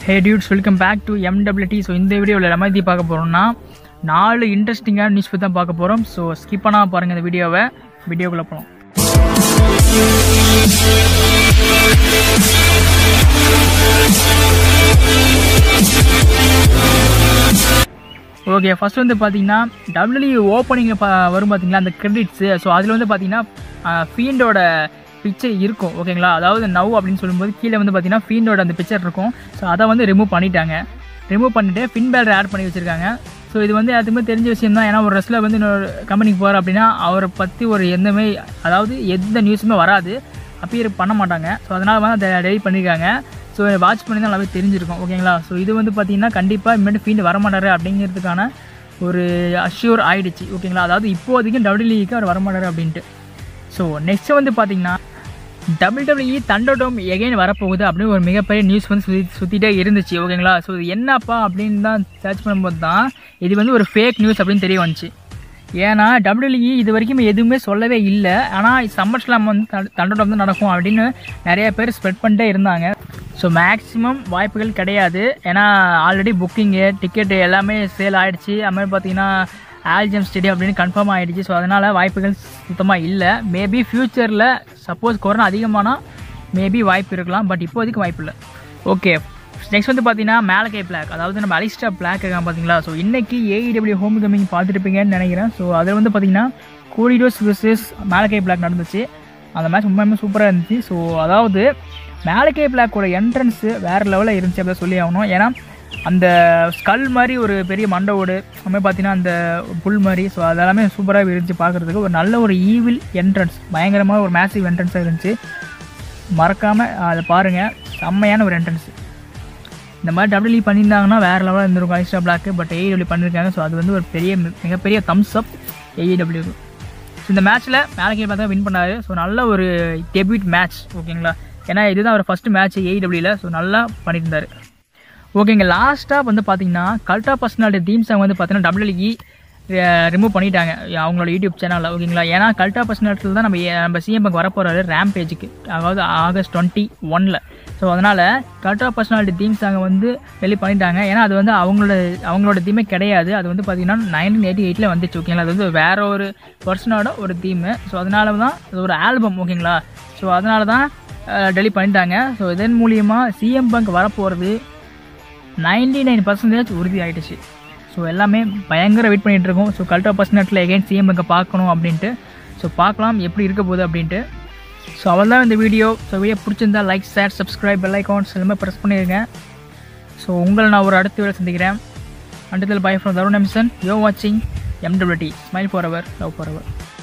hey dudes welcome back to MWD so இந்த வீடியோவில் நம்ம எதி பார்க்க போகிறோம்னா நாலு இன்ட்ரெஸ்டிங்கான நியூஸ் பற்றி தான் பார்க்க போகிறோம் ஸோ ஸ்கிப் பண்ணாமல் பாருங்கள் இந்த வீடியோவை வீடியோக்குள்ளே போகலாம் ஓகே ஃபர்ஸ்ட் வந்து பார்த்தீங்கன்னா டபிள்யூ ஓப்பனிங் வரும் பார்த்தீங்களா அந்த கிரெடிட்ஸு ஸோ அதில் வந்து பார்த்தீங்கன்னா ஃபீண்டோட பிக்சர் இருக்கும் ஓகேங்களா அதாவது நவ் அப்படின்னு சொல்லும்போது கீழே வந்து பார்த்தீங்கன்னா ஃபீண்டோட அந்த பிக்சர் இருக்கும் ஸோ அதை வந்து ரிமூவ் பண்ணிட்டாங்க ரிமூவ் பண்ணிவிட்டு ஃபின் பேலர் ஆட் பண்ணி வச்சுருக்காங்க ஸோ இது வந்து எல்லாத்துக்குமே தெரிஞ்ச விஷயம் தான் ஏன்னா ஒரு ரெஸ்லர் வந்து இன்னொரு கம்பெனிக்கு போகிறார் அப்படின்னா அவரை பற்றி ஒரு எந்தமே அதாவது எந்த நியூஸுமே வராது அப்பியர் பண்ண மாட்டாங்க ஸோ அதனால் வந்து அதை ரெடி பண்ணியிருக்காங்க ஸோ வாட்ச் பண்ணி தான் நல்லாவே தெரிஞ்சிருக்கும் ஓகேங்களா ஸோ இது வந்து பார்த்தீங்கன்னா கண்டிப்பாக இனிமேட்டு ஃபீல்டு வரமாட்டாரு அப்படிங்கிறதுக்கான ஒரு அஷ்யூர் ஆயிடுச்சு ஓகேங்களா அதாவது இப்போதைக்கு டபிள்யூக்கு அவர் வரமாட்டாரு அப்படின்ட்டு ஸோ நெக்ஸ்ட் வந்து பார்த்தீங்கன்னா டபிள்யூடபிள்யூ தண்டோடோம் எகைன் வரப்போகுது அப்படின்னு ஒரு மிகப்பெரிய நியூஸ் வந்து சுற்றி சுற்றிட்டே இருந்துச்சு ஓகேங்களா ஸோ இது என்னப்பா அப்படின்னு தான் சர்ச் பண்ணும்போது தான் இது வந்து ஒரு ஃபேக் நியூஸ் அப்படின்னு தெரிய வந்துச்சு ஏன்னா டபிள்யூஇ இது வரைக்கும் எதுவுமே சொல்லவே இல்லை ஆனால் சம்மர் ஸ்லாம் வந்து தண்டோடம் வந்து நடக்கும் அப்படின்னு நிறைய பேர் ஸ்ப்ரெட் பண்ணிட்டே இருந்தாங்க ஸோ மேக்ஸிமம் வாய்ப்புகள் கிடையாது ஏன்னா ஆல்ரெடி புக்கிங்கு டிக்கெட்டு எல்லாமே சேல் ஆகிடுச்சு அது மாதிரி பார்த்தீங்கன்னா ஆல்ஜியம் ஸ்டேடியம் அப்படின்னு கன்ஃபார்ம் ஆகிடுச்சு ஸோ அதனால் வாய்ப்புகள் சுத்தமாக இல்லை மேபி ஃப்யூச்சரில் சப்போஸ் கொரோனா அதிகமானால் மேபி வாய்ப்பு இருக்கலாம் பட் இப்போதைக்கு வாய்ப்பு இல்லை ஓகே நெக்ஸ்ட் வந்து பார்த்தீங்கன்னா மேலகை பிளாக் அதாவது நம்ம அலிஸ்டா பிளாக் இருக்கான் பார்த்தீங்களா ஸோ இன்றைக்கி ஏஇடபிள்யூ ஹோம் கமிங் பார்த்துருப்பீங்கன்னு நினைக்கிறேன் ஸோ அதில் வந்து பார்த்தீங்கன்னா கோரிடோஸ் விசஸ் மேலகை பிளாக் நடந்துச்சு அந்த மேட்ச் உண்மையுமே சூப்பராக இருந்துச்சு ஸோ அதாவது மேலகை பிளாக்கோட என்ட்ரன்ஸு வேறு லெவலில் இருந்துச்சு அப்படி சொல்லி ஆகணும் ஏன்னா அந்த ஸ்கல் மாதிரி ஒரு பெரிய மண்டவோடு அது மாதிரி பார்த்தீங்கன்னா அந்த புல் மாதிரி ஸோ அதெல்லாமே சூப்பராக இருந்துச்சு பார்க்குறதுக்கு ஒரு நல்ல ஒரு ஈவில் என்ட்ரன்ஸ் பயங்கரமாக ஒரு மேசிவ் என்ட்ரன்ஸாக இருந்துச்சு மறக்காமல் அதை பாருங்கள் செம்மையான ஒரு என்ட்ரன்ஸ் இந்த மாதிரி டபிள்யூ பண்ணியிருந்தாங்கன்னா வேறு லெவலில் இருந்திருக்கும் ஐஸ்டா பிளாக்கு பட் ஏஇடபிள்யூ பண்ணியிருக்காங்க ஸோ அது வந்து ஒரு பெரிய மிகப்பெரிய தம்ஸ் அப் ஏஇடபிள்யூக்கு ஸோ இந்த மேட்ச்சில் மேலக்கே பார்த்தா வின் பண்ணார் ஸோ நல்ல ஒரு டெபியூட் மேட்ச் ஓகேங்களா ஏன்னா இதுதான் அவர் ஃபஸ்ட்டு மேட்ச் ஏஇடபிள்யூவில் ஸோ நல்லா பண்ணியிருந்தார் ஓகேங்க லாஸ்ட்டாக வந்து பார்த்தீங்கன்னா கல்ட்டா பர்சனாலிட்டி தீம் சாங் வந்து பார்த்தீங்கன்னா டபிள்யூஇ ரிமூவ் பண்ணிட்டாங்க அவங்களோட யூடியூப் சேனலில் ஓகேங்களா ஏன்னா கல்ட்டா பர்சனாலிட்டியில் தான் நம்ம நம்ம சிஎம் பங்க் வரப்போகிறாரு ரேம் பேஜுக்கு அதாவது ஆகஸ்ட் டுவெண்ட்டி ஒனில் ஸோ அதனால் கல்ட்டா பர்சனாலிட்டி தீம் சாங்கை வந்து வெளியே பண்ணிட்டாங்க ஏன்னா அது வந்து அவங்களோட அவங்களோட தீமே கிடையாது அது வந்து பார்த்தீங்கன்னா நைன்டீன் எயிட்டி எயிட்டில் வந்துச்சு ஓகேங்களா அது வந்து வேற ஒரு பர்சனோட ஒரு தீமு ஸோ அதனால தான் அது ஒரு ஆல்பம் ஓகேங்களா ஸோ அதனால தான் டெலிட் பண்ணிட்டாங்க ஸோ இதன் மூலியமாக சிஎம் பங்க் வரப்போகிறது நைன்டி நைன் பர்சன்டேஜ் உறுதி ஆகிடுச்சு ஸோ எல்லாமே பயங்கர வெயிட் பண்ணிகிட்டு இருக்கோம் ஸோ கல்ட்டா பர்சனட்டில் எகைன் சிஎம் பங்கை பார்க்கணும் அப்படின்ட்டு ஸோ பார்க்கலாம் எப்படி இருக்க போகுது அப்படின்ட்டு ஸோ அவள் தான் இந்த வீடியோ ஸோ வீடியோ பிடிச்சிருந்தா like share subscribe bell icons எல்லாமே ப்ரெஸ் பண்ணிடுங்க ஸோ உங்களை நான் ஒரு அடுத்த வீடியோ சந்திக்கிறேன் அண்டத்தில் பை ஃப்ரம் தருண் எம்சன் யோ வாட்சிங் MWD smile for our love for our